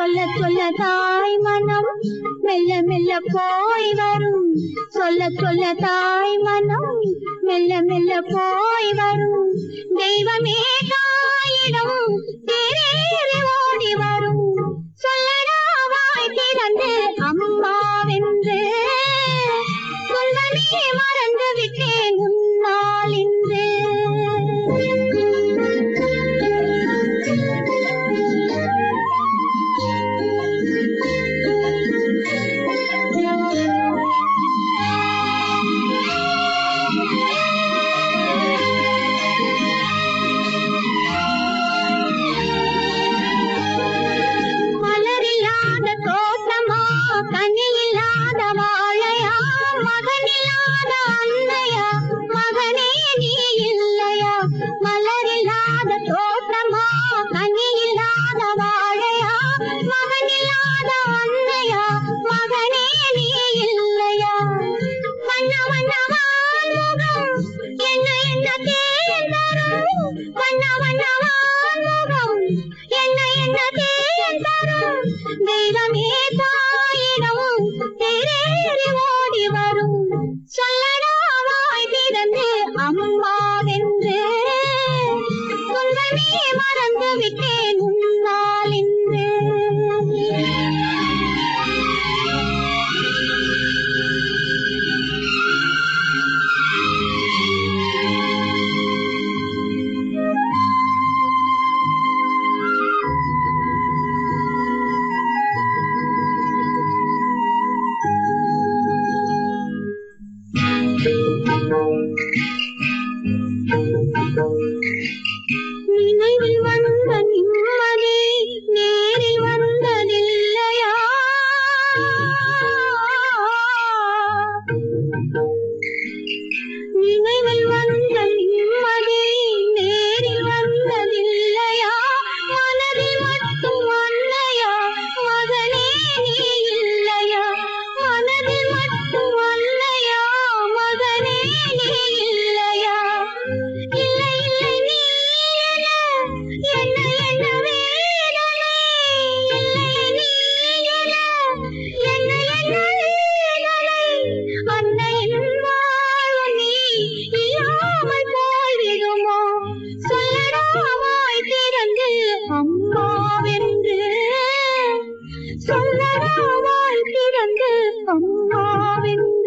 சொல்ல சொல்ல தாய் மனம் மெல்ல மெல்ல போய் வரும் சொல்ல சொல்ல தாய் மனம் மெல்ல மெல்ல போய் வரும் தெய்வமே தாயிடம் தேரேறி ஓடி வரும் சொல்லடா வாய் திறந்து அம்மாவென்று சொல்வனே மறந்து விட்டேன் உன்னால் இன்று மலரில்லாத தோட்டமா கனியில்லாத வாழையா மகனில்லாத அன்னையா மகனே நீ இல்லையா மலரில்லாத தோட்டமா கனியில்லாத வாழையா மகனில்லாத அன்னையா மகனே நீ இல்லையா வண்ண வண்ணமான் முகம் என்ன என்ன தேன் தரும் வண்ண வண்ணமான் முகம் என்ன என்ன தேன் தரும் தெய்வமே தாயிடம் தேரேறி ஓடி வரும் சொல்லடா வாய் திறந்து அம்மாவென்று சொந்தமே மறந்து விட்டேன் உன்னால் இன்று நினைவில் வந்த நிம்மதி நேரில் வந்ததில்லையா நினைவில் வந்த நிம்மதி நேரில் வந்ததில்லையா மனதில் மட்டும் அன்னையா மகனே நீ இல்லையா மனதில் மட்டும் அன்னையா மகனே நீ இல்லையா இல்லை இல்லை நீ என என்ன என்ன வேதனை இல்லை நீ என என்ன என்ன வேதனை அன்னையின் வாழ்வு நீ இல்லாமல் போய்விடுமோ சொல்லடா வாய் திறந்து அம்மாவென்று சொல்லடா வாய் திறந்து அம்மாவென்று